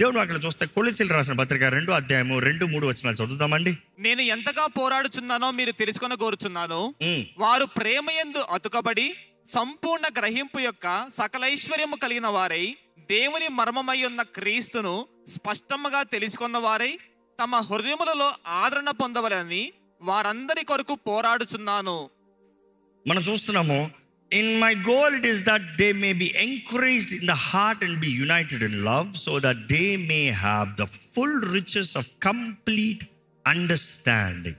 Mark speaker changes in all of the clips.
Speaker 1: దేవుడు అక్కడ చూస్తే కొలిసిలు రాసిన పత్రిక రెండు అధ్యాయము రెండు మూడు వచ్చిన చదువుదామండి
Speaker 2: నేను ఎంతగా పోరాడుచున్నానో మీరు తెలుసుకొని కోరుచున్నాను
Speaker 1: ఉమ్.
Speaker 2: వారు ప్రేమయందు అతుకబడి సంపూర్ణ గ్రహింపు యొక్క సకలైశ్వర్యము కలిగిన వారై దేవుని మర్మమై ఉన్న క్రీస్తును స్పష్టముగా తెలుసుకున్న వారై తమ హృదయములలో ఆదరణ పొందవలని వారందరి కొరకు పోరాడుచున్నాను
Speaker 1: మనం చూస్తున్నాము in my goal it is that they may be encouraged in the heart and be united in love so that they may have the full riches of complete understanding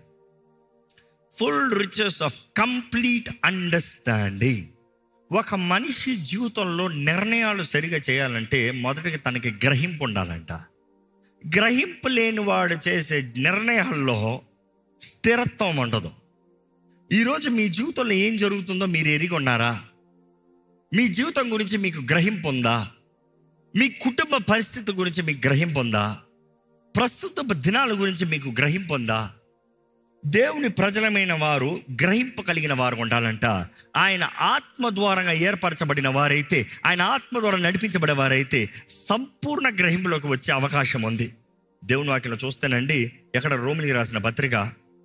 Speaker 1: full riches of complete understanding ఒక మనిషి జీవితంలో నిర్ణయాలు సరిగా చేయాలంటే మొదటిగా తనకి గ్రహింపు ఉండాలంట గ్రహింపు లేని వాడు చేసే నిర్ణయాల్లో స్థిరత్వం ఉండదు ఈరోజు మీ జీవితంలో ఏం జరుగుతుందో మీరు ఎరిగి ఉన్నారా మీ జీవితం గురించి మీకు గ్రహింపు ఉందా మీ కుటుంబ పరిస్థితి గురించి మీకు గ్రహింపు ఉందా ప్రస్తుత దినాల గురించి మీకు గ్రహింపు ఉందా దేవుని ప్రజలమైన వారు గ్రహింపు కలిగిన వారు ఉండాలంట ఆయన ఆత్మ ద్వారంగా ఏర్పరచబడిన వారైతే ఆయన ఆత్మ ద్వారా నడిపించబడే వారైతే సంపూర్ణ గ్రహింపులోకి వచ్చే అవకాశం ఉంది దేవుని వాటిలో చూస్తేనండి ఎక్కడ రోమిలికి రాసిన పత్రిక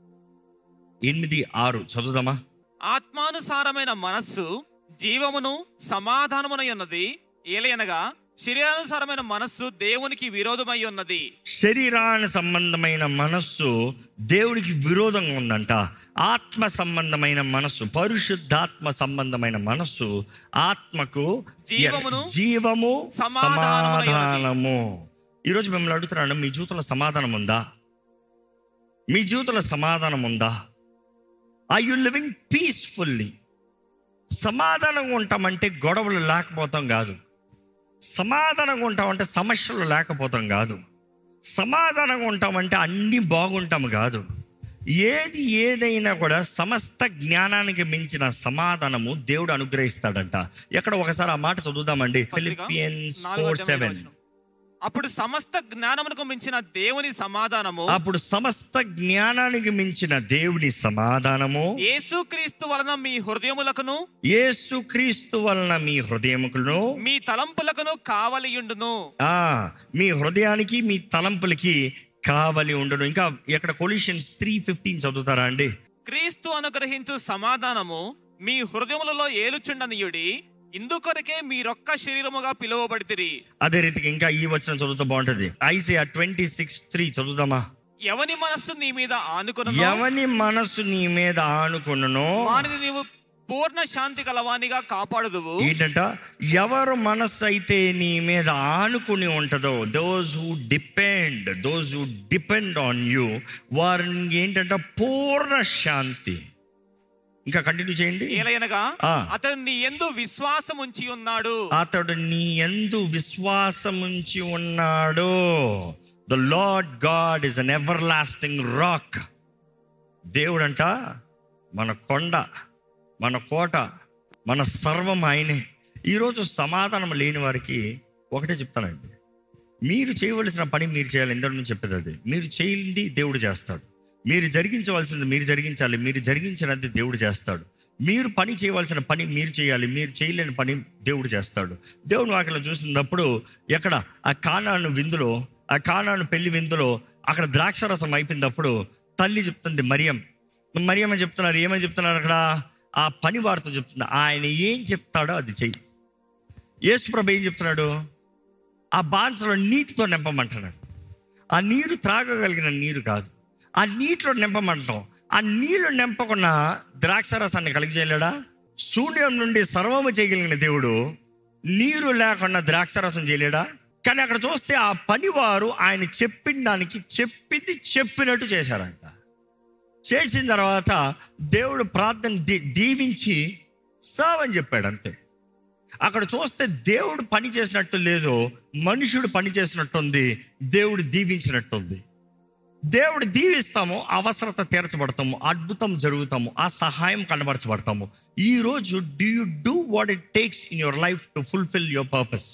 Speaker 1: ఎనిమిది ఆరు చదువుదామా
Speaker 2: ఆత్మానుసారమైన మనస్సు జీవమును సమాధానమునై ఉన్నది ఏలయనగా శరీరానుసారమైన మనస్సు దేవునికి విరోధమై ఉన్నది
Speaker 1: శరీరానికి సంబంధమైన మనస్సు దేవుడికి విరోధంగా ఉందంట ఆత్మ సంబంధమైన మనస్సు పరిశుద్ధాత్మ సంబంధమైన మనస్సు ఆత్మకు
Speaker 2: జీవమును,
Speaker 1: జీవము
Speaker 2: సమాధానమునై ఉన్నది.
Speaker 1: సమాధానము ఈరోజు మిమ్మల్ని అడుగుతున్నాను మీ జీవితంలో సమాధానం ఉందా మీ జీవితంలో సమాధానం ఉందా ఐ యు లివింగ్ పీస్ఫుల్లీ సమాధానంగా ఉంటామంటే గొడవలు లేకపోతాం కాదు సమాధానంగా ఉంటామంటే సమస్యలు లేకపోతాం కాదు సమాధానంగా ఉంటామంటే అన్నీ బాగుంటాం కాదు ఏది ఏదైనా కూడా సమస్త జ్ఞానానికి మించిన సమాధానము దేవుడు అనుగ్రహిస్తాడంట ఎక్కడ ఒకసారి ఆ మాట చదువుదామండి
Speaker 2: పత్రిక
Speaker 1: ఫిలిపియన్స్
Speaker 2: నాలుగో
Speaker 1: ఫోర్
Speaker 2: అధ్యాయం
Speaker 1: సెవెన్
Speaker 2: ఏడో వచనం. అప్పుడు సమస్త జ్ఞానమునకు మించిన దేవుని సమాధానము
Speaker 1: అప్పుడు సమస్త జ్ఞానానికి మించిన దేవుని సమాధానము
Speaker 2: యేసుక్రీస్తు వలన మీ హృదయములకును
Speaker 1: యేసుక్రీస్తు వలన మీ హృదయములను
Speaker 2: మీ తలంపులకును కావలియుండును
Speaker 1: ఆ మీ హృదయానికి మీ తలంపులకి కావలి ఉండడు ఇంకా ఇక్కడ కొలిషన్స్ త్రీ ఫిఫ్టీన్ చదువుతారా అండి
Speaker 2: క్రీస్తు అనుగ్రహించు సమాధానము మీ హృదయములలో ఏలుచుండనియుడి ఇందుకొరకే మీరొక్క శరీరముగా పిలువబడితిరి
Speaker 1: అదే రీతికి ఇంకా ఈ వచ్చిన చదువుతా బాగుంటది ఐసియా ట్వంటీ సిక్స్ త్రీ చదువుదామా
Speaker 2: ఎవని మనస్సు నీ మీద ఆనుకును
Speaker 1: ఎవని మనసు నీ మీద ఆనుకున్ననో
Speaker 2: వానిని నీవు పూర్ణ శాంతి గలవానిగా కాపాడుదువు
Speaker 1: ఏంటంట ఎవరు మనస్సు అయితే నీ మీద ఆనుకుని ఉంటుందో those who depend those who depend on you వారిని ఏంటంట పూర్ణ శాంతి ఇంకా కంటిన్యూ చేయండి
Speaker 2: ఏలయనగా
Speaker 1: ఆ.
Speaker 2: అతను నీ ఎందు విశ్వాసం ఉంచి ఉన్నాడు
Speaker 1: అతడు నీ ఎందు విశ్వాసముంచి ఉన్నాడు the Lord God is an everlasting rock దేవుడంట మన కొండ మన కోట మన సర్వం ఆయనే ఈరోజు సమాధానం లేని వారికి ఒకటే చెప్తానండి మీరు చేయవలసిన పని మీరు చేయాలి ఎందరి నుంచి చెప్పేది అది మీరు చేయింది దేవుడు చేస్తాడు మీరు జరిగించవలసింది మీరు జరిగించాలి మీరు జరిగించినది దేవుడు చేస్తాడు మీరు పని చేయవలసిన పని మీరు చేయాలి మీరు చేయలేని పని దేవుడు చేస్తాడు దేవుడు వాటిలో చూసినప్పుడు ఎక్కడ ఆ కానాను విందులో ఆ కానాను పెళ్లి విందులో అక్కడ ద్రాక్షరసం అయిపోయినప్పుడు తల్లి చెప్తుంది మరియం మరియమ్మ చెప్తున్నారు ఏమని చెప్తున్నారు అక్కడ ఆ పని వారితో చెప్తుంది ఆయన ఏం చెప్తాడో అది చెయ్యి యేసుప్రభు ఏం చెప్తున్నాడు ఆ బాన్సలో నీటితో నింపమంటున్నాడు ఆ నీరు త్రాగగలిగిన నీరు కాదు ఆ నీటిలో నింపమంటాం ఆ నీళ్లు నింపకుండా ద్రాక్షరసాన్ని కలిగి చేయలేడా శూన్యం నుండి సర్వము చేయగలిగిన దేవుడు నీరు లేకుండా ద్రాక్షరసం చేయలేడా కానీ అక్కడ చూస్తే ఆ పనివారు ఆయన చెప్పిన దానికి చెప్పింది చెప్పినట్టు చేశారంట చేసిన తర్వాత దేవుడు ప్రార్థన దీ- దీవించి సర్వ్ అని చెప్పాడు అంతే అక్కడ చూస్తే దేవుడు పని చేసినట్టు లేదు మనుషుడు పని చేసినట్టుంది దేవుడు దీవించినట్టుంది దేవుడు దీవిస్తాము అవసరత తీర్చబడతాము అద్భుతం జరుగుతాము ఆ సహాయం కనబరచబడతాము ఈ రోజు do you do what it takes in your life to fulfil your purpose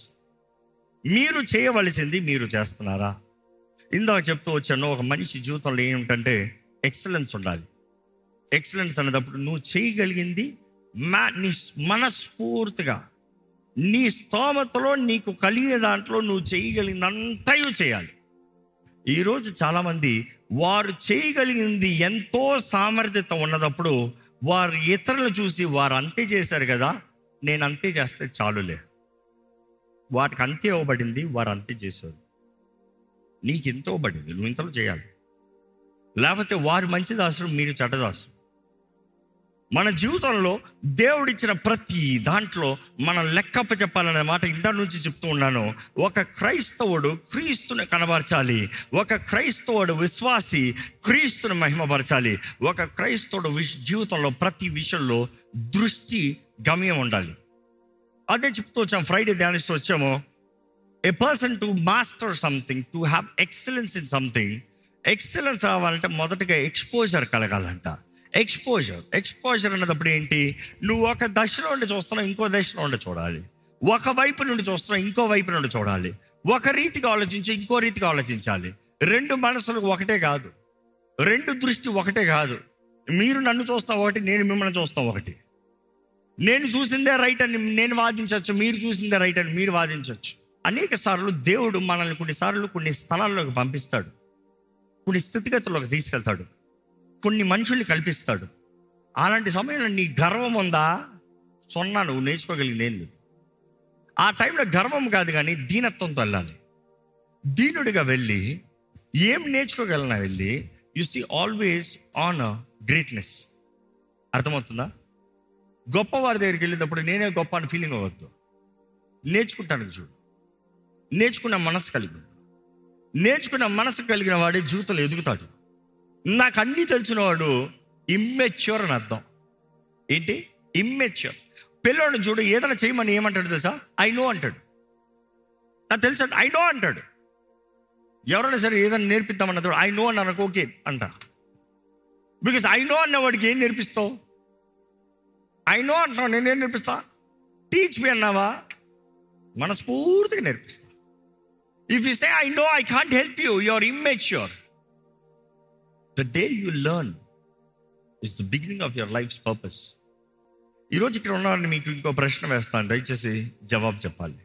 Speaker 1: మీరు చేయవలసింది మీరు చేస్తున్నారా ఇందాక చెప్తూ వచ్చాను ఒక మనిషి జీవితంలో ఏమిటంటే ఎక్సలెన్స్ ఉండాలి ఎక్సలెన్స్ అనేటప్పుడు నువ్వు చేయగలిగింది మా నీ మనస్ఫూర్తిగా నీ స్తోమతలో నీకు కలిగిన దాంట్లో నువ్వు చేయగలిగినంతయు చేయాలి ఈరోజు చాలామంది వారు చేయగలిగింది ఎంతో సామర్థ్యత ఉన్నదప్పుడు వారు ఇతరులు చూసి వారు అంతే చేశారు కదా నేను అంతే చేస్తే చాలులే వాటికి అంతే ఇవ్వబడింది వారు అంతే చేశారు నీకు ఎంత ఇవ్వబడింది నువ్వు ఇంతలో చేయాలి లేకపోతే వారు మంచి దాసులు మీరు చెడ్డదాసు మన జీవితంలో దేవుడిచ్చిన ప్రతి దాంట్లో మనం లెక్కప్ప చెప్పాలనే మాట ఇంత నుంచి చెప్తూ ఉన్నాను ఒక క్రైస్తవుడు క్రీస్తుని కనబరచాలి ఒక క్రైస్తవుడు విశ్వాసి క్రీస్తుని మహిమపరచాలి ఒక క్రైస్తవుడు విష్ జీవితంలో ప్రతి విషయంలో దృష్టి గమ్యం ఉండాలి అదే చెప్తూ వచ్చాం ఫ్రైడే ధ్యానిస్తూ వచ్చాము a person to master something to have excellence in something excellence రావాలంటే మొదటగా ఎక్స్పోజర్ కలగాలంట ఎక్స్పోజర్ ఎక్స్పోజర్ అన్నప్పుడు ఏంటి నువ్వు ఒక దశలో ఉండి చూస్తున్నావు ఇంకో దశలో ఉండి చూడాలి ఒక వైపు నుండి చూస్తున్నావు ఇంకో వైపు నుండి చూడాలి ఒక రీతిగా ఆలోచించి ఇంకో రీతిగా ఆలోచించాలి రెండు మనసులు ఒకటే కాదు రెండు దృష్టి ఒకటే కాదు మీరు నన్ను చూస్తాం ఒకటి నేను మిమ్మల్ని చూస్తాం ఒకటి నేను చూసిందే రైట్ అని నేను వాదించవచ్చు మీరు చూసిందే రైట్ అని మీరు వాదించవచ్చు అనేక సార్లు దేవుడు మనల్ని కొన్నిసార్లు కొన్ని స్థలాల్లోకి పంపిస్తాడు కొన్ని స్థితిగతుల్లోకి తీసుకెళ్తాడు కొన్ని మనుషుల్ని కల్పిస్తాడు అలాంటి సమయంలో నీ గర్వం ఉందా సొన్నా నువ్వు నేర్చుకోగలిగింది ఏం లేదు ఆ టైంలో గర్వం కాదు కానీ దీనత్వంతో వెళ్ళాలి దీనుడిగా వెళ్ళి ఏం నేర్చుకోగలనా వెళ్ళి you see always on greatness అర్థమవుతుందా గొప్పవారి దగ్గరికి వెళ్ళినప్పుడు నేనే గొప్ప అని ఫీలింగ్ అవ్వద్దు నేర్చుకుంటాను చూడు నేర్చుకున్న మనసు కలిగి ఉండు. నేర్చుకున్న మనసు కలిగిన వాడే జీవితంలో ఎదుగుతాడు నాకు అన్నీ తెలిసిన వాడు ఇమ్మెచ్యూర్ అని అర్థం ఏంటి ఇమ్మెచ్యూర్ పిల్లోడిని చూడు ఏదైనా చేయమని ఏమంటాడు తెలుసా ఐ నో అంటాడు నాకు తెలుసు ఐ నో అంటాడు ఎవరైనా సరే ఏదైనా నేర్పిద్దామన్నది ఐ నో అన్న ఓకే అంట బికాస్ ఐ నో అన్న వాడికి ఏం నేర్పిస్తావు ఐ నో అంటున్నావు నేనేం నేర్పిస్తా టీచ్ మీ అన్నావా మనస్ఫూర్తిగా నేర్పిస్తా if you say I know I can't help you your immature the day you learn is the beginning of your lifes purpose ఈరోజు ఇక్కడ ఉన్నారని మీకు ఇంకో ప్రశ్న వేస్తాను దయచేసి జవాబు చెప్పాలి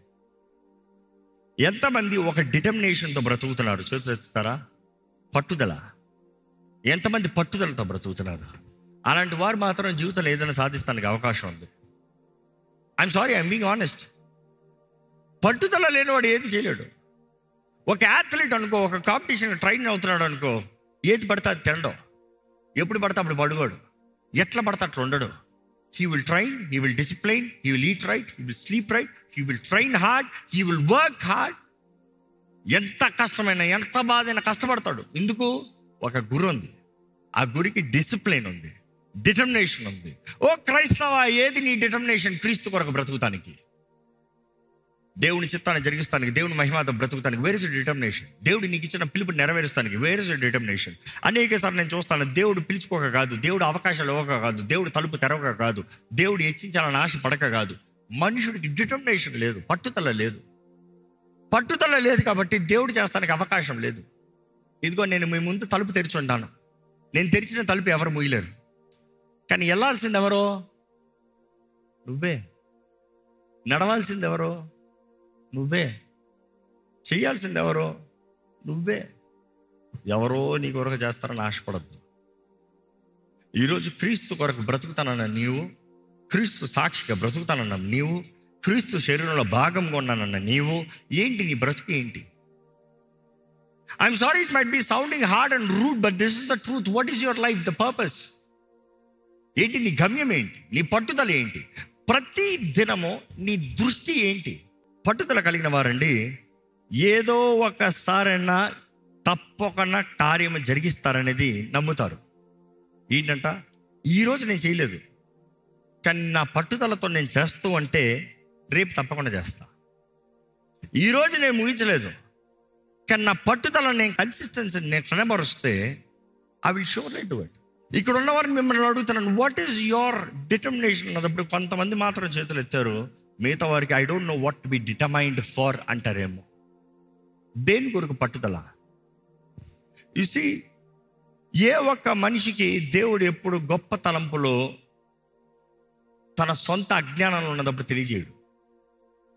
Speaker 1: ఎంతమంది ఒక డిటర్మినేషన్తో బ్రతుకుతున్నారు చూస్తారా పట్టుదల ఎంతమంది పట్టుదలతో బ్రతుకుతున్నారు అలాంటి వారు మాత్రం జీవితంలో ఏదైనా సాధిస్తానికి అవకాశం ఉంది I'm sorry I'm being honest పట్టుదల లేనివాడు ఏది చేయలేడు ఒక యాథ్లీట్ అనుకో ఒక కాంపిటీషన్ ట్రైన్ అవుతున్నాడు అనుకో ఏది పడితే అది తినడం ఎప్పుడు పడితే అప్పుడు పడుకోడు ఎట్లా పడితే అట్లా ఉండడు he will train he will discipline he will eat right he will sleep right he will train hard he will work hard ఎంత కష్టమైన ఎంత బాధైనా కష్టపడతాడు ఎందుకు ఒక గురి ఉంది ఆ గురికి డిసిప్లిన్ ఉంది డిటర్మినేషన్ ఉంది ఓ క్రైస్తవ ఏది నీ డిటర్మినేషన్ క్రీస్తు కొరకు బ్రతుకుతానికి దేవుని చిత్తాన్ని జరిగిస్తానికి దేవుని మహిమాత బ్రతుకుతానికి వేరే డిటర్మినేషన్ దేవుడు నీకు ఇచ్చిన పిలుపు నెరవేరుస్తానికి వేరే డిటర్మినేషన్ అనేక సార్లు నేను చూస్తాను దేవుడు పిలుచుకోక కాదు దేవుడు అవకాశాలు ఇవ్వక కాదు దేవుడు తలుపు తెరవక కాదు దేవుడు హెచ్చించాలని ఆశ పడక కాదు మనుషుడికి డిటర్మినేషన్ లేదు పట్టుదల లేదు పట్టుదల లేదు కాబట్టి దేవుడు చేస్తానికి అవకాశం లేదు ఇదిగో నేను మీ ముందు తలుపు తెరిచి ఉంటాను నేను తెరిచిన తలుపు ఎవరు మూయలేరు కానీ వెళ్ళాల్సింది ఎవరో నువ్వే నడవాల్సింది ఎవరో నువ్వే చేయాల్సింది ఎవరో నువ్వే ఎవరో నీ కొరకు చేస్తారని ఆశపడద్దు ఈరోజు క్రీస్తు కొరకు బ్రతుకుతానన్న నీవు క్రీస్తు సాక్షిగా బ్రతుకుతానన్న నీవు క్రీస్తు శరీరంలో భాగంగా ఉన్నానన్న నీవు ఏంటి నీ బ్రతుకు ఏంటి I'm sorry it might be sounding hard and rude but this is the truth what is your life the purpose ఏంటి నీ గమ్యం ఏంటి నీ పట్టుదల ఏంటి ప్రతి దినము నీ దృష్టి ఏంటి పట్టుదల కలిగిన వారండి ఏదో ఒకసారైనా తప్పకుండా కార్యం జరిగిస్తారనేది నమ్ముతారు ఏంటంట ఈరోజు నేను చేయలేదు కానీ నా పట్టుదలతో నేను చేస్తూ అంటే రేపు తప్పకుండా చేస్తా ఈరోజు నేను ముగించలేదు కానీ నా పట్టుదల నేను కన్సిస్టెన్సీ నేను కనబరుస్తే I will surely do it ఇక్కడ ఉన్న వారిని మిమ్మల్ని అడుగుతున్నాను వాట్ ఈస్ యువర్ డిటర్మినేషన్ అన్నప్పుడు కొంతమంది మాత్రం చేతులు ఎత్తారు మిగతా వారికి I don't know what be determined for అంటారేమో దేని కొరకు పట్టుదల ఇసి ఏ ఒక్క మనిషికి దేవుడు ఎప్పుడు గొప్ప తలంపులో తన సొంత అజ్ఞానంలో ఉన్నప్పుడు తెలియజేయడు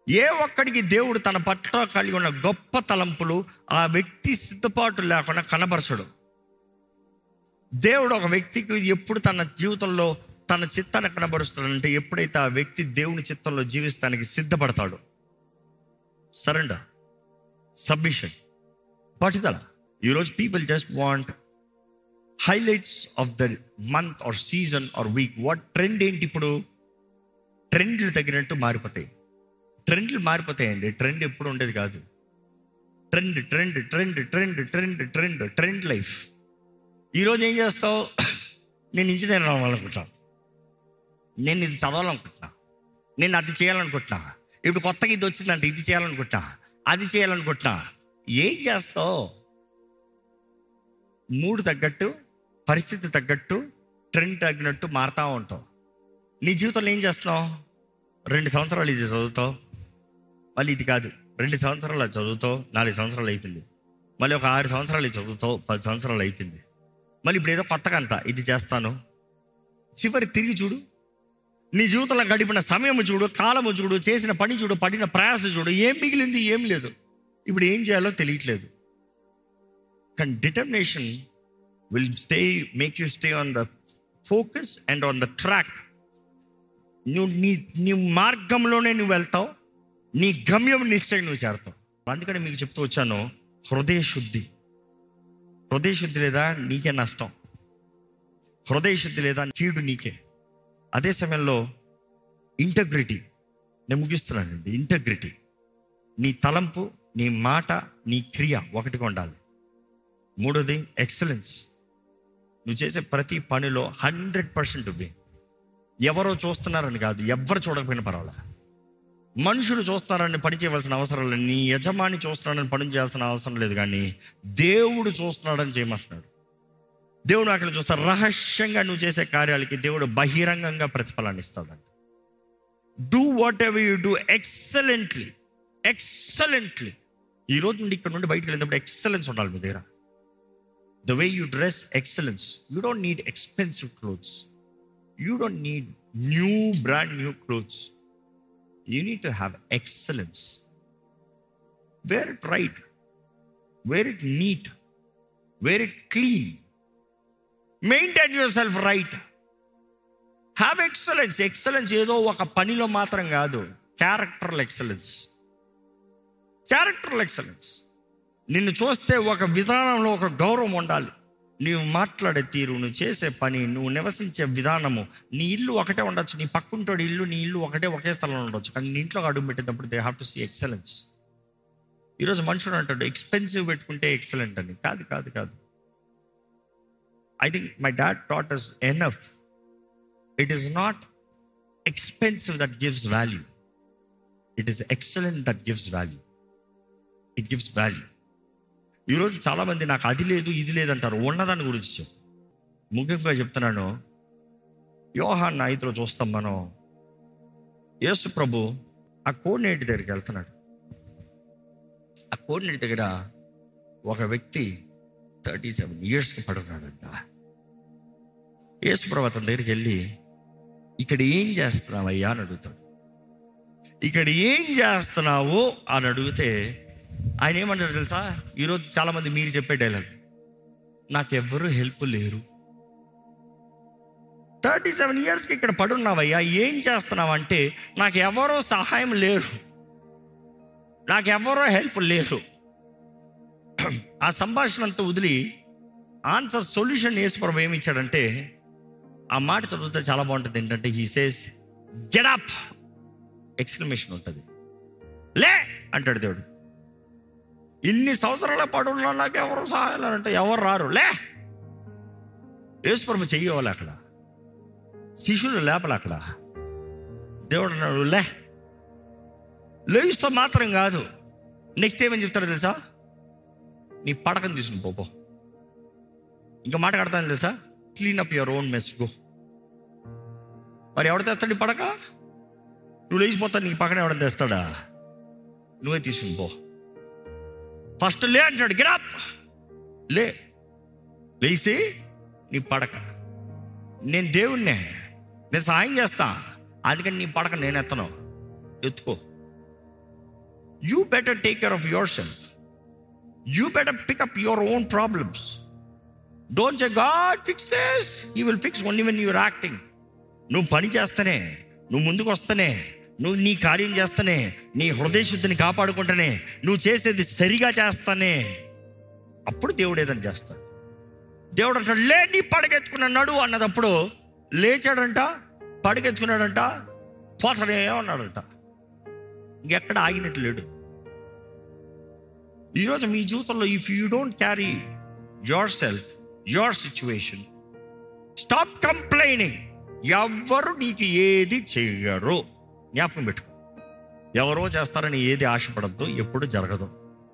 Speaker 1: ఏ ఒక్కడికి దేవుడు తన పట్ల కలిగి ఉన్న గొప్ప తలంపులు ఆ వ్యక్తి సిద్ధపాటు లేకుండా కనబరచడు దేవుడు ఒక వ్యక్తికి ఎప్పుడు తన జీవితంలో తన చిత్తాన్ని కనబరుస్తాడంటే ఎప్పుడైతే ఆ వ్యక్తి దేవుని చిత్తంలో జీవిస్తానికి సిద్ధపడతాడు సరెండర్ సబ్మిషన్ పట్టుదల ఈరోజు people just want highlights of the month or season or week what trend ఏంటి ఇప్పుడు ట్రెండ్లు తగినట్టు మారిపోతాయి ట్రెండ్లు మారిపోతాయండి ట్రెండ్ ఎప్పుడు ఉండేది కాదు trend trend trend trend trend trend trend life ఈరోజు ఏం చేస్తావు నేను ఇంజనీర్ అవ్వాలనుకుంటాను నేను ఇది చదవాలనుకుంటున్నా నేను అది చేయాలనుకుంటున్నా ఇప్పుడు కొత్తగా ఇది వచ్చిందంటే ఇది చేయాలనుకుంటున్నా అది చేయాలనుకుంటున్నా ఏం చేస్తావు మూడు తగ్గట్టు పరిస్థితి తగ్గట్టు ట్రెండ్ తగ్గినట్టు మారుతూ ఉంటావు నీ జీవితంలో ఏం చేస్తున్నావు రెండు సంవత్సరాలు ఇది చదువుతావు మళ్ళీ ఇది కాదు రెండు సంవత్సరాలు అది చదువుతావు నాలుగు సంవత్సరాలు అయిపోయింది మళ్ళీ ఒక ఆరు సంవత్సరాలు ఇది చదువుతావు పది సంవత్సరాలు అయిపోయింది మళ్ళీ ఇప్పుడు ఏదో కొత్తగా అంత ఇది చేస్తాను చివరి తిరిగి చూడు నీ జీవితంలో గడిపిన సమయం చూడు కాలము చూడు చేసిన పని చూడు పడిన ప్రయాస చూడు ఏం మిగిలింది ఏం లేదు ఇప్పుడు ఏం చేయాలో తెలియట్లేదు కానీ determination will stay make you stay on the focus and on the track నువ్వు నీ నీ మార్గంలోనే నువ్వు వెళ్తావు నీ గమ్యం నిశ్చయం నువ్వు చేరతావు అందుకని మీకు చెప్తూ వచ్చాను హృదయ శుద్ధి హృదయ శుద్ధి లేదా నీకే నష్టం హృదయ శుద్ధి లేదా కీడు నీకే అదే సమయంలో ఇంటగ్రిటీ నేను ముగిస్తున్నానండి ఇంటగ్రిటీ నీ తలంపు నీ మాట నీ క్రియ ఒకటిగా ఉండాలి మూడోది ఎక్సలెన్స్ నువ్వు చేసే ప్రతి పనిలో హండ్రెడ్ పర్సెంట్ ఇవ్వి ఎవరో చూస్తున్నారని కాదు ఎవరు చూడకపోయినా పర్వాలే మనుషులు చూస్తున్నారని పని చేయవలసిన అవసరం లేదు నీ యజమాని చూస్తున్నాడని పని చేయాల్సిన అవసరం లేదు కానీ దేవుడు చూస్తున్నాడని చేయమంటున్నాడు దేవుడు అక్కడ చూస్తా రహస్యంగా నువ్వు చేసే కార్యాలకి దేవుడు బహిరంగంగా ప్రతిఫలాన్ని ఇస్తాడంట do whatever you do excellently excellently ఈ రోజు నుండి ఇక్కడ నుండి బయటకు వెళ్ళినప్పుడు ఎక్సలెన్స్ ఉండాలి మీ దగ్గర the way you dress excellence you don't need expensive clothes you don't need new brand new clothes you need to have excellence wear it right wear it neat wear it clean maintain yourself right have excellence excellence ఏదో ఒక పనిలో మాత్రం కాదు క్యారెక్టరల్ excellence క్యారెక్టరల్ excellence నిన్ను చూస్తే ఒక విధానంలో ఒక గౌరవం ఉండాలి నీవు మాట్లాడే తీరు నువ్వు చేసే పని నువ్వు నివసించే విధానము నీ ఇల్లు ఒకటే ఉండొచ్చు నీ పక్కుంటోడి ఇల్లు నీ ఇల్లు ఒకటే ఒకే స్థలంలో ఉండొచ్చు కానీ నీ ఇంట్లో అడుగు పెట్టేటప్పుడు they have to see excellence ఈరోజు మనుషుడు అంటాడు ఎక్స్పెన్సివ్ పెట్టుకుంటే ఎక్సలెంట్ అని కాదు కాదు కాదు I think my dad taught is enough it is not expensive that gives value it is excellent that gives value it gives value ఈరోజు చాలామంది నాకు అది లేదు ఇది లేదు అంటారు ఉన్నదాని గురించి చెప్పు ముఖ్యంగా చెప్తున్నాను యోహాన్ ఐదులో చూస్తాం మనం యేసు ప్రభు ఆ కోడినేటి దగ్గరికి వెళ్తున్నాడు ఆ కోడినేటి దగ్గర ఒక వ్యక్తి థర్టీ సెవెన్ ఇయర్స్కి పడున్నాడంట యేసు ప్రభు అతని దగ్గరికి వెళ్ళి ఇక్కడ ఏం చేస్తున్నావయ్యా అని అడుగుతాడు ఇక్కడ ఏం చేస్తున్నావు అని అడిగితే ఆయన ఏమంటారు తెలుసా ఈరోజు చాలామంది మీరు చెప్పే డైలాగ్ నాకెవ్వరూ హెల్ప్ లేరు థర్టీ సెవెన్ ఇయర్స్కి ఇక్కడ పడున్నావయ్యా ఏం చేస్తున్నావు అంటే నాకు ఎవరో సహాయం లేరు నాకెవరో హెల్ప్ లేరు ఆ సంభాషణ అంతా వదిలి ఆన్సర్ సొల్యూషన్ యేసుప్రభు ఏమి ఇచ్చాడంటే ఆ మాట చదివితే చాలా బాగుంటుంది ఏంటంటే హీ సేస్ గెడప్ ఎక్స్క్లమేషన్ ఉంటుంది లే అంటాడు దేవుడు ఇన్ని సంవత్సరాల పడున్నా నాకు ఎవరు సహాయం అంటే ఎవరు రారు లే యేసుప్రభు చెయ్యవాలి అక్కడ శిష్యులు లేపలు అక్కడ దేవుడు అన్నాడు లే లేయిస్తో మాత్రం కాదు నెక్స్ట్ ఏమని చెప్తాడు తెలుసా నీ పడకని తీసుకుని పోపో ఇంకా మాట కడతాను తెలుసా clean up your own mess go మరి ఎవడు తెస్తాడు ఈ పడక నువ్వు లేచిపోతా నీకు పక్కన ఎవడని తెస్తాడా నువ్వే తీసుకుని పో ఫస్ట్ లే అంటాడు గిరాప్ లే లేచి నీ పడక నేను దేవుణ్ణే నేను సహాయం చేస్తా అందుకని నీ పడక నేను ఎత్తను ఎత్తుకో you better take care of yourself you better pick up your own problems don't say God fix this you will fix only when you're acting నువ్వు పని చేస్తేనే నువ్వు ముందుకు వస్తేనే నువ్వు నీ కార్యం చేస్తేనే నీ హృదయ శుద్ధిని కాపాడుకుంటేనే నువ్వు చేసేది సరిగా చేస్తానే అప్పుడు దేవుడు ఏదైనా చేస్తాడు దేవుడు అంటాడు లే నీ పడగెత్తుకున్నాడు అన్నదప్పుడు లేచాడంట పడగెత్తుకున్నాడంట పోతనే ఉన్నాడంట ఇంకెక్కడ ఆగినట్టు లేడు ఈరోజు మీ జీవితంలో if you don't carry yourself your situation stop complaining ఎవ్వరు నీకు ఏది చేయరు జ్ఞాపకం పెట్టుకో ఎవరో చేస్తారని ఏది ఆశపడద్దు ఎప్పుడు జరగదు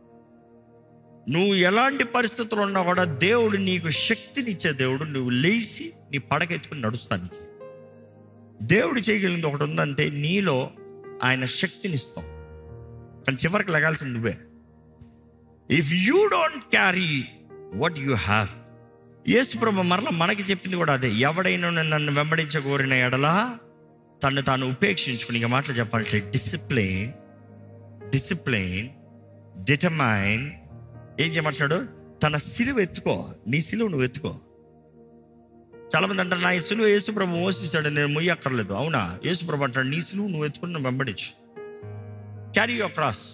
Speaker 1: నువ్వు ఎలాంటి పరిస్థితులు ఉన్నా కూడా దేవుడు నీకు శక్తినిచ్చే దేవుడు నువ్వు లేచి నీ పడకెత్తుకుని నడుస్తానికి దేవుడు చేయగలిగింది ఒకటి ఉందంటే నీలో ఆయన శక్తినిస్తాం కానీ చివరికి లగాల్సింది నువ్వే if you don't carry what you have యేసుప్రభు మరల మనకి చెప్పింది కూడా అదే ఎవడైనా నన్ను వెంబడించగోరిన ఎడలా తను తాను ఉపేక్షించుకుని ఇక మాటలు చెప్పాలంటే డిసిప్లిన్ డిసిప్లిన్ డిటమైన్ ఏం చేయమంటున్నాడు తన సిలువ ఎత్తుకో నీ సిలువ నువ్వు ఎత్తుకో చాలా మంది అంటారు నా ఈ సిలువ యేసుప్రభు మోసేసాడు నేను మొయ్యక్కర్లేదు అవునా యేసుప్రభు అంటాడు నీ సిలువ నువ్వు ఎత్తుకుని నువ్వు వెంబడించు క్యారీ యువర్ క్రాస్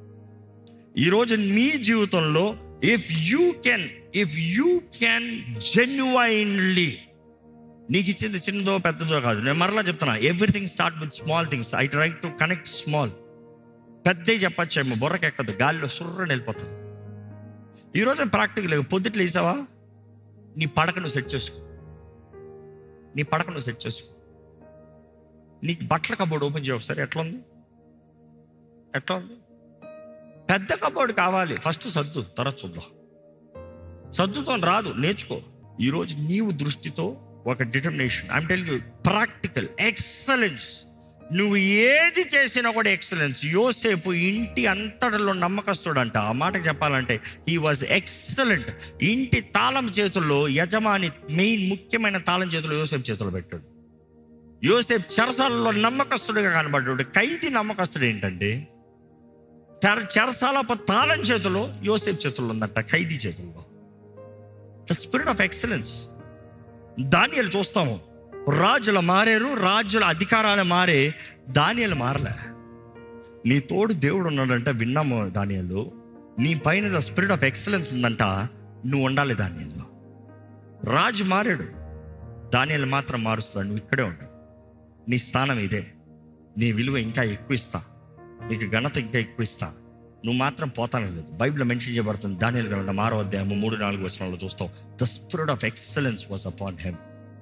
Speaker 1: ఈరోజు మీ జీవితంలో if you can if you can genuinely నీకు ఇచ్చింది చిన్నదో పెద్దదో కాదు నేను మరలా చెప్తున్నా everything start with small things I try to connect small పెద్దవి చెప్పచ్చేమో బుర్రకి ఎక్కదు గాలిలో సుర్రని వెళ్ళిపోతుంది ఈరోజు ప్రాక్టికల్ పొద్దుట్లు వేసావా నీ పడక నువ్వు సెట్ చేసుకో నీ పడక నువ్వు సెట్ చేసుకో నీకు బట్టల కబోర్డ్ ఓపెన్ చేయ ఒకసారి ఎట్లా ఉంది ఎట్లా ఉంది పెద్ద కబోర్డ్ కావాలి ఫస్ట్ సర్దు తర్వాత చూద్దాం సర్దుతో రాదు నేర్చుకో ఈరోజు నీవు దృష్టితో ఒక determination I'm tell you practical excellence నువ్వు ఏది చేసినా కూడా ఎక్సలెన్స్ యోసేపు ఇంటి అంతటిలో నమ్మకస్తుడంట ఆ మాటకు చెప్పాలంటే ఈ వాజ్ ఎక్సలెంట్ ఇంటి తాళం చేతుల్లో యజమాని మెయిన్ ముఖ్యమైన తాళం చేతుల్లో యోసేపు చేతుల్లో పెట్టాడు యోసేపు చెరసాలలో నమ్మకస్తుడిగా కనబడ్డాడు ఖైదీ నమ్మకస్తుడు ఏంటంటే తెర చెరసాల తాళం చేతిలో యోసేపు చేతుల్లో ఉందంట ఖైదీ చేతుల్లో ద స్పిరిట్ ఆఫ్ ఎక్సలెన్స్ దానియలు చూస్తాము రాజులు మారారు రాజుల అధికారాలు మారే దానియలు మారలే నీ తోడు దేవుడు ఉన్నాడంట విన్నాము దానియలు నీ పైన ద స్పిరిట్ ఆఫ్ ఎక్సలెన్స్ ఉందంట నువ్వు ఉండాలి దానియల్లో రాజు మారాడు దానియలు మాత్రం మారుస్తున్నాడు నువ్వు ఇక్కడే ఉండు నీ స్థానం ఇదే నీ విలువ ఇంకా ఎక్కువ ఇస్తా నీకు ఘనత ఇంకా ఎక్కువ ఇస్తా నువ్వు మాత్రం పోతానే లేదు బైబిల్ మెన్షన్ చేయబడుతుంది దానియలు గ్రంథ మారో అధ్యాయము మూడు నాలుగు వచనాల్లో చూస్తాం the spirit of excellence was upon him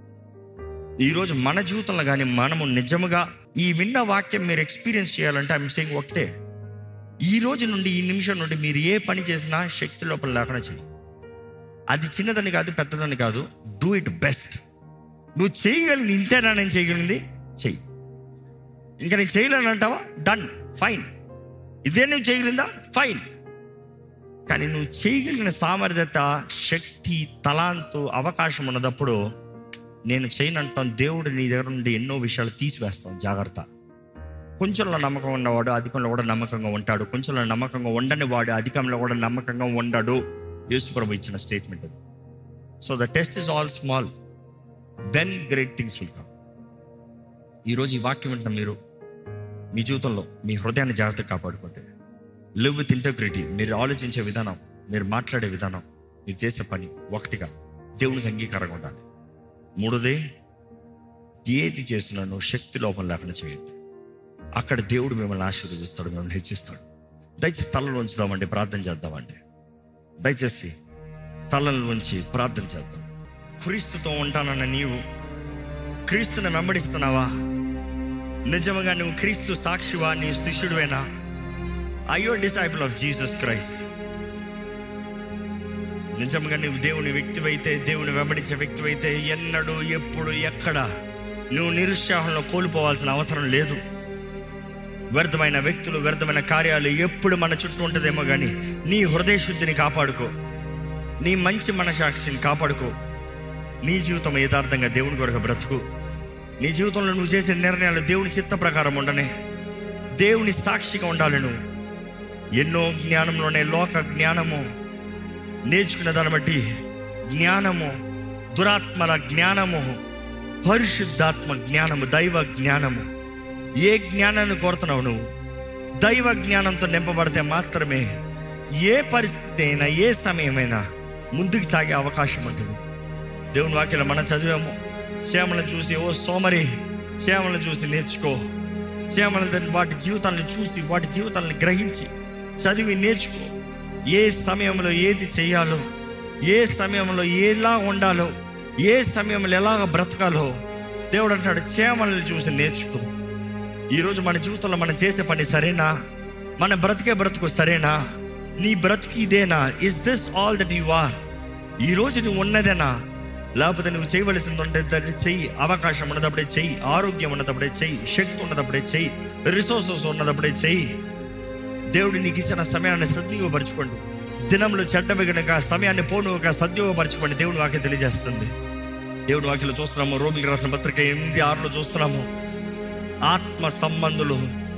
Speaker 1: ఈరోజు మన జీవితంలో కానీ మనము నిజముగా ఈ విన్న వాక్యం మీరు ఎక్స్పీరియన్స్ చేయాలంటే ఐఎమ్ సేయింగ్ ఒకటే ఈ రోజు నుండి ఈ నిమిషం నుండి మీరు ఏ పని చేసినా శక్తి లోపల లేకుండా చేయి అది చిన్నదని కాదు పెద్దదని కాదు డూ ఇట్ బెస్ట్ నువ్వు చేయగలిగింది ఇంతేనా నేను చేయగలిగింది చెయ్యి ఇంకా నేను చేయలేను అంటావా డన్ ఫైన్ ఇదే నువ్వు చేయగలిందా ఫైన్ కానీ నువ్వు చేయగలిగిన సామర్థ్యత శక్తి తలాంతు అవకాశం ఉన్నదప్పుడు నేను చేయనంటాం దేవుడు నీ దగ్గర నుండి ఎన్నో విషయాలు తీసివేస్తాం జాగ్రత్త కొంచెంలో నమ్మకం ఉన్నవాడు అధికంలో కూడా నమ్మకంగా ఉంటాడు కొంచెంలో నమ్మకంగా ఉండని వాడు అధికంలో కూడా నమ్మకంగా ఉండడు యేసుప్రభు ఇచ్చిన స్టేట్మెంట్ అది so the test is all small then great things will come ఈరోజు ఈ వాక్యం వింటున్న మీరు మీ జీవితంలో మీ హృదయాన్ని జాగ్రత్తగా కాపాడుకోండి లివ్ విత్ ఇంటగ్రిటీ మీరు ఆలోచించే విధానం మీరు మాట్లాడే విధానం మీరు చేసే పని ఒకటిగా దేవునికి అంగీకారంగా ఉండాలి మూడోది ఏది చేసినా నువ్వు శక్తి లోపం లేకుండా చేయండి అక్కడ దేవుడు మిమ్మల్ని ఆశీర్వదిస్తాడు మిమ్మల్ని హెచ్చిస్తాడు దయచేసి తలలో ఉంచుదామండి ప్రార్థన చేద్దామండి దయచేసి తలలో ఉంచి ప్రార్థన చేద్దాం క్రీస్తుతో ఉంటానన్న నీవు క్రీస్తుని వెంబడిస్తున్నావా నిజంగా నువ్వు క్రీస్తు సాక్షివా నీ శిష్యుడివేనా అయ్యో డిసైపుల్ ఆఫ్ జీసస్ క్రైస్ట్ నిజంగా నువ్వు దేవుని వ్యక్తివైతే దేవుని వెంబడించే వ్యక్తివైతే ఎన్నడూ ఎప్పుడు ఎక్కడ నువ్వు నిరుత్సాహంలో కోల్పోవాల్సిన అవసరం లేదు వ్యర్థమైన వ్యక్తులు వ్యర్థమైన కార్యాలు ఎప్పుడు మన చుట్టూ ఉంటుందేమో కానీ నీ హృదయ శుద్ధిని కాపాడుకో నీ మంచి మనసాక్షిని కాపాడుకో నీ జీవితం యథార్థంగా దేవుని కొరకు బ్రతుకు నీ జీవితంలో నువ్వు చేసే నిర్ణయాలు దేవుని చిత్త ప్రకారం ఉండనే దేవుని సాక్షిగా ఉండాలి నువ్వు ఎన్నో జ్ఞానంలోనే లోక జ్ఞానము నేర్చుకున్న దాన్ని బట్టి జ్ఞానము దురాత్మల జ్ఞానము పరిశుద్ధాత్మ జ్ఞానము దైవ జ్ఞానము ఏ జ్ఞానాన్ని కోరుతున్నావు నువ్వు దైవ జ్ఞానంతో నింపబడితే మాత్రమే ఏ పరిస్థితి అయినా ఏ సమయమైనా ముందుకు సాగే అవకాశం ఉంటుంది దేవుని వాక్యలో మనం చదివాము చేమలను చూసి ఓ సోమరి చేమలను చూసి నేర్చుకో చేమలను వాటి జీవితాలను చూసి వాటి జీవితాలను గ్రహించి చదివి నేర్చుకో ఏ సమయంలో ఏది చేయాలో ఏ సమయంలో ఎలా ఉండాలో ఏ సమయంలో ఎలాగ బ్రతకాలో దేవుడు అంటాడు చేమలను చూసి నేర్చుకో ఈరోజు మన జీవితంలో మనం చేసే పని సరేనా మన బ్రతికే బ్రతుకు సరేనా నీ బ్రతుకు ఇదేనా is this all that you are ఈరోజు నువ్వు ఉన్నదేనా లేకపోతే నువ్వు చేయవలసింది ఉంటే దాన్ని చెయ్యి అవకాశం ఉన్నదప్పుడే చెయ్యి ఆరోగ్యం ఉన్నదప్పుడే చెయ్యి శక్తి ఉన్నదప్పుడే చెయ్యి రిసోర్సెస్ ఉన్నదప్పుడే చెయ్యి దేవుడు నీకు ఇచ్చిన సమయాన్ని సద్వినియోగపరచుకోండి దినంలో చెడ్డవి గనుక సమయాన్ని పోనుగా సద్వినియోగపరచుకోండి దేవుని వాక్యం తెలియజేస్తుంది దేవుని వాక్యలో చూస్తున్నాము రోమికి రాసిన పత్రిక ఎనిమిది ఆరులో చూస్తున్నాము ఆత్మ సంబంధులు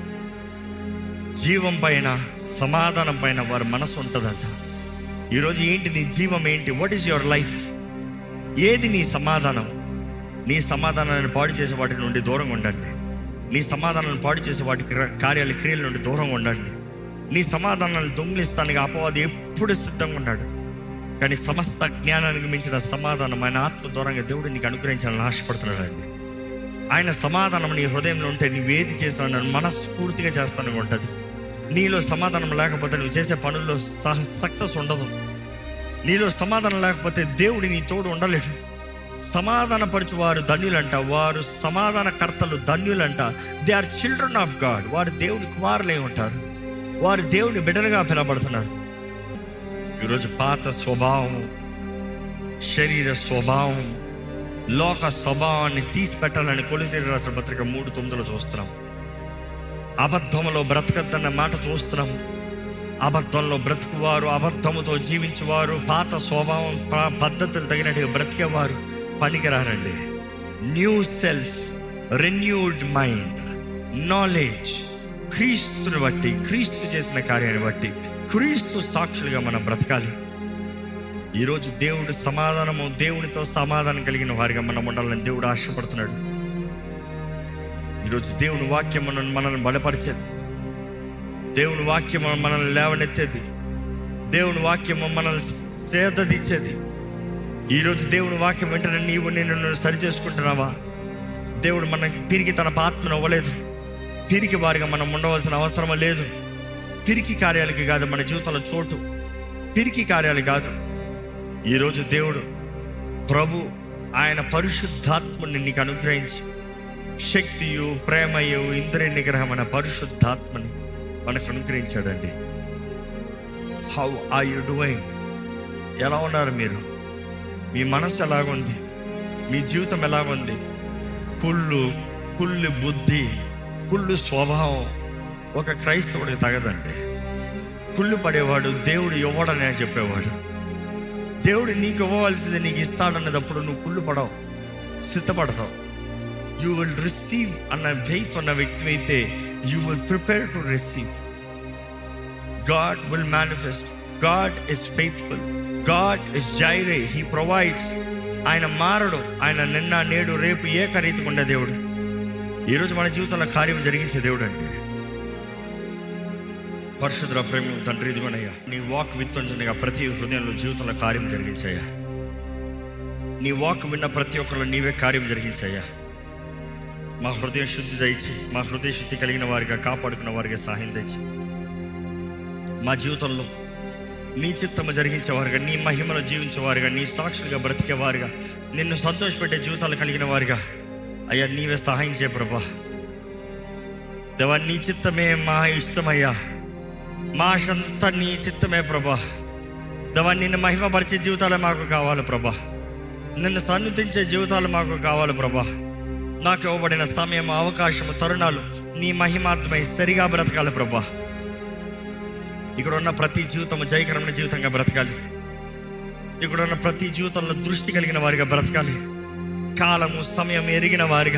Speaker 1: జీవం పైన సమాధానం పైన వారి మనసు ఉంటుందంట ఈరోజు ఏంటి నీ జీవం ఏంటి వాట్ ఈస్ యువర్ లైఫ్ ఏది నీ సమాధానం నీ సమాధానాన్ని పాడు చేసే వాటి నుండి దూరంగా ఉండండి నీ సమాధానాన్ని పాడు చేసే వాటి క్ర- కార్యాల క్రియల నుండి దూరంగా ఉండండి నీ సమాధానాన్ని దొంగిలిస్తానికి అపవాది ఎప్పుడు సిద్ధంగా ఉన్నాడు కానీ సమస్త జ్ఞానానికి మించిన సమాధానం ఆయన ఆత్మ దూరంగా దేవుడు నీకు అనుగ్రహించాలని ఆశపడుతున్నాడండి ఆయన సమాధానం నీ హృదయంలో ఉంటే నువ్వు ఏది చేస్తావు నన్ను మనస్ఫూర్తిగా చేస్తాను ఉంటుంది నీలో సమాధానం లేకపోతే నువ్వు చేసే పనుల్లో సక్సెస్ ఉండదు నీలో సమాధానం లేకపోతే దేవుడి నీ తోడు ఉండలేడు సమాధాన పరచు వారు ధన్యులంట వారు సమాధానకర్తలు ధన్యులంట they are children of God వారు దేవుని కుమారులై ఉంటారు వారు దేవుని బిడ్డలుగా పిలబడుతున్నారు ఈరోజు పాత స్వభావం శరీర స్వభావం లోక స్వభావాన్ని తీసి పెట్టాలని కొలిసి రాసిన పత్రిక మూడు తొమ్మిదిలో చూస్తున్నాం అబద్ధంలో బ్రతకద్దన్న మాట చూస్తున్నాం అబద్ధంలో బ్రతుకువారు అబద్ధముతో జీవించేవారు పాత స్వభావం ప- పద్ధతులు తగినట్టుగా బ్రతికేవారు పనికిరారండి new self renewed mind knowledge క్రీస్తుని బట్టి క్రీస్తు చేసిన కార్యాన్ని బట్టి క్రీస్తు సాక్షులుగా మనం బ్రతకాలి ఈరోజు దేవుడు సమాధానము దేవునితో సమాధానం కలిగిన వారిగా మనం ఉండాలని దేవుడు ఆశపడుతున్నాడు ఈరోజు దేవుని వాక్యం మనల్ని మనల్ని బలపరిచేది దేవుని వాక్యం మనల్ని లేవనెత్తేది దేవుని వాక్యం మనల్ని సేదదిచ్చేది ఈరోజు దేవుని వాక్యం వెంటనే నీవు నేను సరి చేసుకుంటున్నావా దేవుడు మనకి పిరికి తన ఆత్మను అవ్వలేదు పిరికి వారిగా మనం ఉండవలసిన అవసరం లేదు పిరికి కార్యాలకి కాదు మన జీవితంలో చోటు పిరికి కార్యాలు కాదు ఈరోజు దేవుడు ప్రభు ఆయన పరిశుద్ధాత్మని నీకు అనుగ్రహించి శక్తియు ప్రేమయు ఇంద్రియ నిగ్రహం అనే పరిశుద్ధాత్మని మనకు అనుగ్రహించాడండి హౌ ఆర్ యు డూయింగ్ ఎలా ఉన్నారు మీరు మీ మనసు ఎలాగుంది మీ జీవితం ఎలాగుంది కుళ్ళు కుళ్ళు బుద్ధి కుళ్ళు స్వభావం ఒక క్రైస్తవుడికి తగదండి కుళ్ళు పడేవాడు దేవుడు ఇవ్వడని అని చెప్పేవాడు దేవుడు నీకు ఇవ్వవలసింది నీకు ఇస్తాడన్నదప్పుడు నువ్వు కుళ్ళు పడవు సిద్ధపడతావు యూ విల్ రిసీవ్ అన్న ఫెయిత్ ఉన్న వ్యక్తి అయితే you will prepare to receive God will manifest God is faithful God is Jireh he provides ఆయన మారడు ఆయన నిన్న నేడు రేపు ఏకరీతిగా ఉండే దేవుడు ఈరోజు మన జీవితంలో కార్యం జరిగించే దేవుడు అండి పరిశుద్ర ప్రేమ తండ్రి ఇదిగోనయ్యా నీ వాక్ విత్తుంచగా ప్రతి హృదయంలో జీవితంలో కార్యం జరిగించాయా నీ వాక్ విన్న ప్రతి ఒక్కరిలో నీవే కార్యం జరిగించాయా మా హృదయ శుద్ధి దయచి మా హృదయ శుద్ధి కలిగిన వారిగా కాపాడుకున్న వారిగా సహాయం దయచి మా జీవితంలో నీ చిత్తము జరిగించేవారుగా నీ మహిమలో జీవించేవారుగా నీ సాక్షులుగా బ్రతికేవారుగా నిన్ను సంతోషపెట్టే జీవితాలు కలిగిన వారుగా అయ్యా నీవే సహాయం చేయ ప్రభా దేవా నీ చిత్తమే మా ఇష్టమయ్యా మా ఆశంతా నీ చిత్తమే ప్రభా దేవా నిన్ను మహిమపరిచే జీవితాలే మాకు కావాలి ప్రభా నిన్ను సన్నిధించే జీవితాలు మాకు కావాలి ప్రభా నాకు ఇవ్వబడిన సమయం అవకాశం తరుణాలు నీ మహిమాత్మై సరిగా బ్రతకాలి ప్రభా ఇక్కడ ఉన్న ప్రతి జీవితము జయకరమైన జీవితంగా బ్రతకాలి ఇక్కడ ఉన్న ప్రతి జీవితంలో దృష్టి కలిగిన వారిగా బ్రతకాలి కాలము సమయం ఎరిగిన వారిగా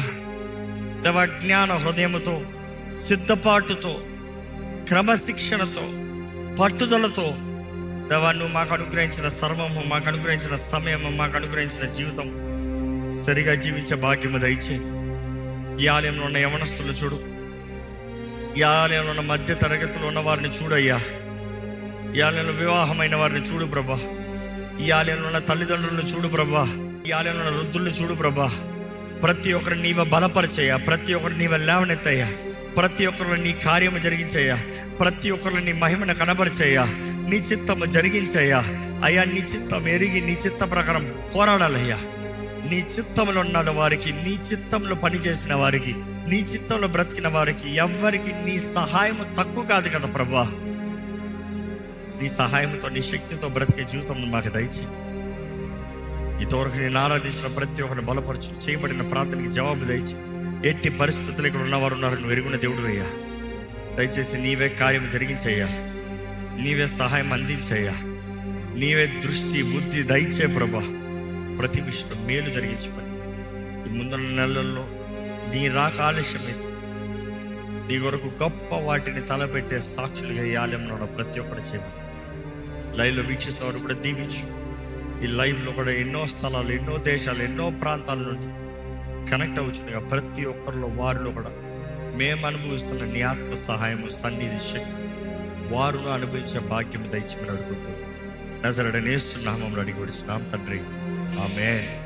Speaker 1: దేవ జ్ఞాన హృదయముతో సిద్ధపాటుతో క్రమశిక్షణతో పట్టుదలతో దేవా నువ్వు మాకు అనుగ్రహించిన సర్వము మాకు అనుగ్రహించిన సమయము మాకు అనుగ్రహించిన జీవితం సరిగా జీవించే భాగ్యము దయచే ఈ ఆలయంలో ఉన్న యవనస్తులు చూడు ఈ ఆలయంలో ఉన్న మధ్య తరగతిలో ఉన్న వారిని చూడయ్యా ఈ ఆలయంలో వివాహమైన వారిని చూడు ప్రభా ఈ ఆలయంలో ఉన్న తల్లిదండ్రులను చూడు ప్రభా ఈ ఆలయంలో ఉన్న వృద్ధుల్ని చూడు ప్రభా ప్రతి ఒక్కరు నీవ బలపరిచయ్యా ప్రతి ఒక్కరు నీవ లేవనెత్తయ్యా ప్రతి ఒక్కరు నీ కార్యము జరిగించయ్యా ప్రతి ఒక్కరు నీ మహిమను కనబరిచయ్యా నీ చిత్తము జరిగించయ్యా అయ్యా నీ చిత్తం ఎరిగి నీ చిత్త ప్రకారం పోరాడాలయ్యా నీ చిత్తంలో ఉన్న వారికి నీ చిత్తంలో పనిచేసిన వారికి నీ చిత్తంలో బ్రతికిన వారికి ఎవ్వరికి నీ సహాయము తక్కువ కాదు కదా ప్రభా నీ సహాయంతో నీ శక్తితో బ్రతికే జీవితం మాకు దయచి ఇంతవరకు నేను ఆరాధించిన ప్రతి ఒక్కరిని బలపరచు చేయబడిన ప్రార్థనకి జవాబు దయచి ఎట్టి పరిస్థితులు ఇక్కడ ఉన్నవారు ఉన్నారు నువ్వు ఎరుగున దేవుడు అయ్యా దయచేసి నీవే కార్యం జరిగించయ్యా నీవే సహాయం అందించయ్యా నీవే దృష్టి బుద్ధి దయచే ప్రభా ప్రతి విషయంలో మేలు జరిగించమని ఈ ముందున్న నెలల్లో నీ రాక ఆలస్యమైతే నీ కొరకు గొప్ప వాటిని తలపెట్టే సాక్షులుగా ఈ ఆలయంలో ఉన్న ప్రతి ఒక్కరు చేయమని లైవ్లో వీక్షిస్తున్నవారు కూడా దీవించు ఈ లైవ్లో కూడా ఎన్నో స్థలాలు ఎన్నో దేశాలు ఎన్నో ప్రాంతాల నుండి కనెక్ట్ అవుతుండగా ప్రతి ఒక్కరిలో వారిలో కూడా మేము అనుభవిస్తున్న నీ ఆత్మ సహాయము సన్నిధి శక్తి వారును అనుభవించే భాగ్యం దయచేమని అడుగుతున్నాం నజరడనేస్తున్నామని అడిగి విడుచున్నాం తండ్రి ఆమె